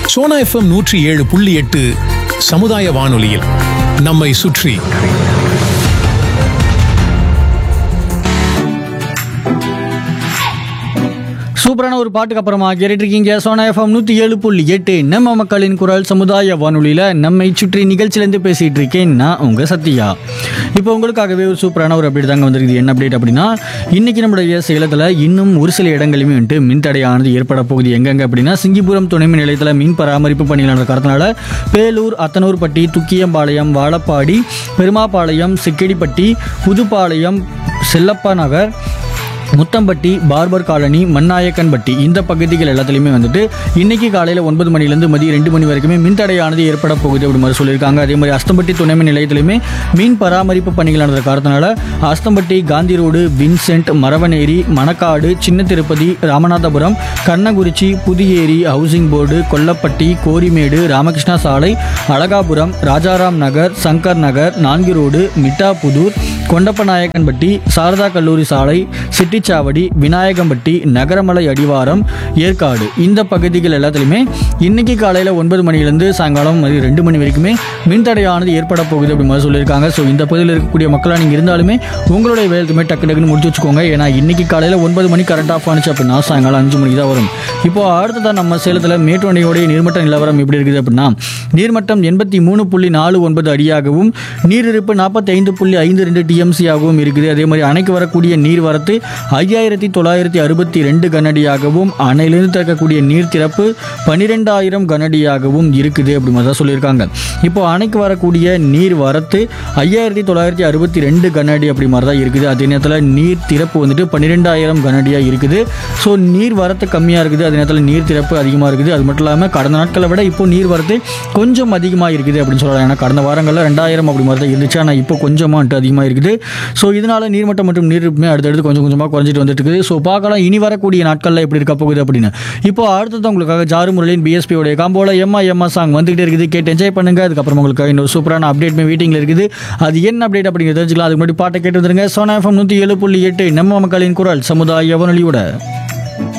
Sona FM நூற்றி ஏழு புள்ளி எட்டு சமுதாய வானொலியில் நம்மை சுற்றி சூப்பரான ஒரு பாட்டுக்கு அப்புறமா கேட்டுட்டு இருக்கீங்க சோனா எஃப்எம் நூற்றி ஏழு புள்ளி எட்டு நம்ம மக்களின் குரல் சமுதாய வானொலியில் நம்மை சுற்றி நிகழ்ச்சியிலேருந்து பேசிகிட்டு இருக்கேன் நான் உங்கள் சத்யா இப்போ உங்களுக்காகவே ஒரு சூப்பரான ஒரு அப்டேட் தாங்க வந்திருக்குது என்ன அப்டேட் அப்படின்னா இன்னைக்கு நம்முடைய சேலத்தில் இன்னும் ஒரு சில இடங்களிலுமே வந்துட்டு மின்தடையானது ஏற்பட போகுது எங்கெங்க அப்படின்னா சிங்கிபுரம் துணை மின் நிலையத்தில் மின் பராமரிப்பு பணிகள் நடந்த காரணத்தினால பேலூர் அத்தனூர்பட்டி துக்கியம்பாளையம் வாழப்பாடி பெருமாபாளையம் சிக்கடிப்பட்டி புதுப்பாளையம் செல்லப்பா நகர் முத்தம்பட்டி பார்பர் காலனி மண்ணாயக்கன்பட்டி இந்த பகுதிகள் எல்லாத்துலேயுமே வந்துட்டு இன்னைக்கு காலையில் ஒன்பது மணிலேருந்து மதியம் ரெண்டு மணி வரைக்குமே மின்தடையானது ஏற்பட போகுது அப்படி மாதிரி சொல்லியிருக்காங்க அதே மாதிரி அஸ்தம்பட்டி துணை மின் நிலையத்திலுமே மீன் பராமரிப்பு பணிகள் நடந்த காரணத்தினால Asthampatti Gandhi Road Vincent Maravaneri Manakkadu Chinna Tirupati Ramanathapuram Kannankurichi Puthiyeri Housing Board Kollapatti Korimedu Ramakrishna சாலை அழகாபுரம் ராஜாராம் நகர் சங்கர் நகர் நான்கு ரோடு மிட்டாபுதூர் கொண்டப்பநாயக்கன்பட்டி சாரதா கல்லூரி சாலை சிட்டிச்சாவடி விநாயகம்பட்டி நகரமலை அடிவாரம் ஏற்காடு இந்த பகுதிகள் எல்லாத்துலேயுமே இன்னைக்கு காலையில் ஒன்பது மணிலேருந்து சாயங்காலம் மணி ரெண்டு மணி வரைக்குமே மின்தடையானது ஏற்பட போகுது அப்படி மாதிரி சொல்லியிருக்காங்க ஸோ இந்த பகுதியில் இருக்கக்கூடிய மக்களாக நீங்கள் இருந்தாலுமே உங்களுடைய வேலைக்குமே டக்கு டக்குன்னு முடிச்சு வச்சுக்கோங்க ஏன்னா இன்னைக்கு காலையில் ஒன்பது மணி கரண்ட் ஆஃப் ஆனிச்சு அப்படின்னா சாயங்காலம் அஞ்சு மணிக்கு தான் வரும் இப்போ அடுத்ததான் நம்ம சேலத்தில் மேட்டுவண்டியோடைய நீர்மட்ட நிலவரம் எப்படி இருக்குது அப்படின்னா நீர்மட்டம் எண்பத்தி மூணு புள்ளி நாலு ஒன்பது அடியாகவும் நீரிருப்பு நாற்பத்தி ஐந்து புள்ளி ஐந்து ரெண்டு டிஎம்சியாகவும் இருக்குது அதே மாதிரி அணைக்கு வரக்கூடிய நீர்வரத்து ஐயாயிரத்தி தொள்ளாயிரத்தி அறுபத்தி ரெண்டு கனடியாகவும் அணையிலிருந்து திறக்கக்கூடிய நீர் திறப்பு பன்னிரெண்டாயிரம் கனடியாகவும் இருக்குது அப்படி மாதிரி தான் சொல்லியிருக்காங்க இப்போ அணைக்கு வரக்கூடிய நீர் வரத்து ஐயாயிரத்தி தொள்ளாயிரத்தி அறுபத்தி ரெண்டு கனஅடி அப்படி மாதிரி தான் இருக்குது அதே நேரத்தில் நீர் திறப்பு வந்துட்டு பன்னிரெண்டாயிரம் கனஅடியாக இருக்குது ஸோ நீர் வரத்து கம்மியாக இருக்குது அதே நேரத்தில் நீர் திறப்பு அதிகமாக இருக்குது அது மட்டும் இல்லாமல் கடந்த நாட்களை விட இப்போ நீர் வரத்து கொஞ்சம் அதிகமாக இருக்குது அப்படின்னு சொல்லலாம் ஏன்னா கடந்த வாரங்களில் ரெண்டாயிரம் அப்படி மாதிரி தான் இருந்துச்சு ஆனால் இப்போ கொஞ்சமாக வந்துட்டு அதிகமாக இருக்குது ஸோ இதனால நீர்மட்டம் மற்றும் நீரிருப்புமே அடுத்தடுத்து கொஞ்சம் கொஞ்சமாக குறைஞ்சிட்டு வந்துட்டு இருக்குது ஸோ பார்க்கலாம் இனி வரக்கூடிய நாட்களில் எப்படி இருக்க போகுது அப்படின்னு இப்போ அடுத்தது உங்களுக்காக ஜாரு முரளின் பிஎஸ்பி உடைய காம்போல எம்மா எம்மா சாங் வந்துகிட்டே இருக்குது கேட்டு என்ஜாய் பண்ணுங்க அதுக்கப்புறம் உங்களுக்கு இன்னொரு சூப்பரான அப்டேட் வெயிட்டிங்கில் இருக்குது அது என்ன அப்டேட் அப்படிங்கிறத தெரிஞ்சுக்கலாம் அதுக்கு முன்னாடி பாட்டை கேட்டு வந்துருங்க சோனா எஃப்எம் நூற்றி ஏழு புள்ளி எட்டு நம்ம மக்களின் குரல் சமுதாய வானொலியோட